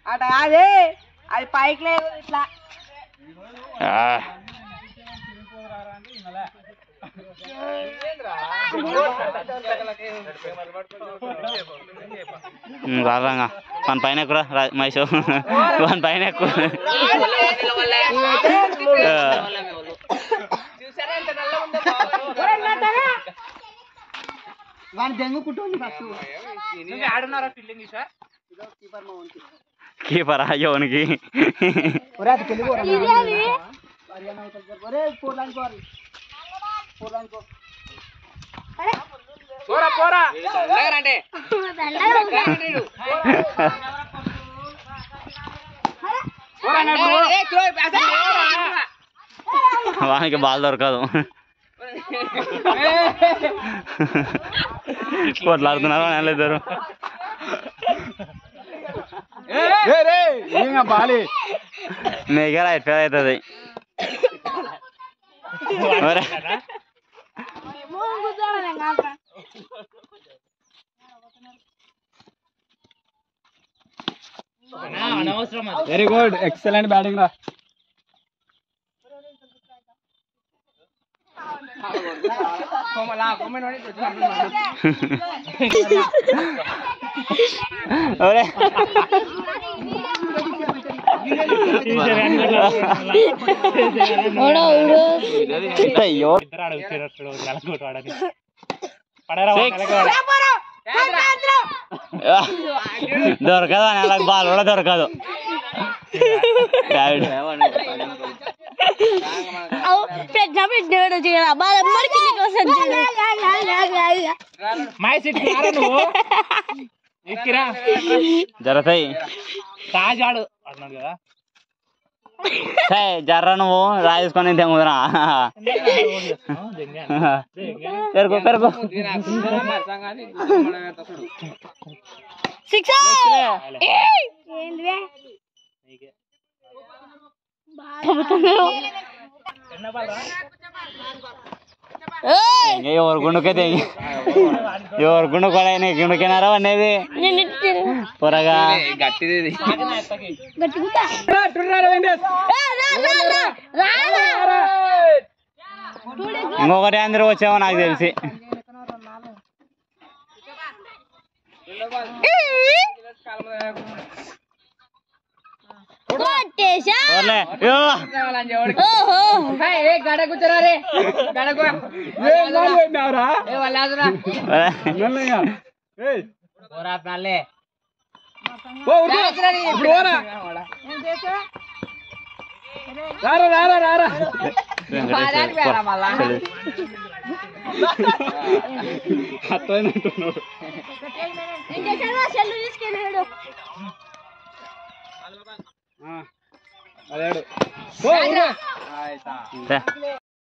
అట కాదే అది పైకి లేదు ఇట్లా ఆ, ఉమ్, రారంగా మన పైన ఎక్కురా రా- మహేష్ మన పైన ఎక్కువ ఆ, వాడిని దెంగుకుంటుంది ఫస్ట్ ఆడున్నారా ఫీల్డింగ్ సార్ కీపర్ అయ్యోనికి ఒరే అది పెళ్లి ఒరే ఫోర్ లైన్ కోరి ఫోర్ లైన్ కో పోరా పోరా అంటే వానికి బాల్ దొరకదు కొట్లాడుతున్నారు అని ఇద్దరు బాలి నీకే రైట్ ఫేర్ అవుతుంది ఒరే, అనవసరం వెరీ గుడ్ ఎక్సలెంట్ బ్యాటింగ్ రా కోమలా కోమని ఒరే అయ్యో దొరకదు అని అలా బాల్ కూడా దొరకదు Right. పెట్టిన పెట్టినాడు చూడ బాగా ఎమ్మడికి నీకు వస్తుంది మై సిట్ రారా నువ్వు ఎక్కిరా జరుగుతాయి తాజాడు అన్నాడు కదా సే జర్ర నువ్వు రాజుకొని తెంగుదరా పెరుగు పెరుగు సిక్స్ ఏంటివే ఏయ్ ఎవరు గుండుకైతే ఎవరు గుండు కూడా గుండుకినారా అనేది నేను ఇటు పొరగా గట్టిది గట్టుకుంటా ఏ, రా, రా, రా, రా, రా. ఇంకొకటి అందరూ వచ్చామో నాకు తెలిసి కొట్టేశా ఓర్లే యో. ఓహో గడ కూర్చోరా రే గడకు ఏ వాళ్ళాదురా ఒరే. పోరా నల్లే రారా రారా రారా వెంకటేశ్వర, పో. అర్థమైనట్టున్నాడు సెల్లు తీసుకెళ్ళాడు అదేడు రా.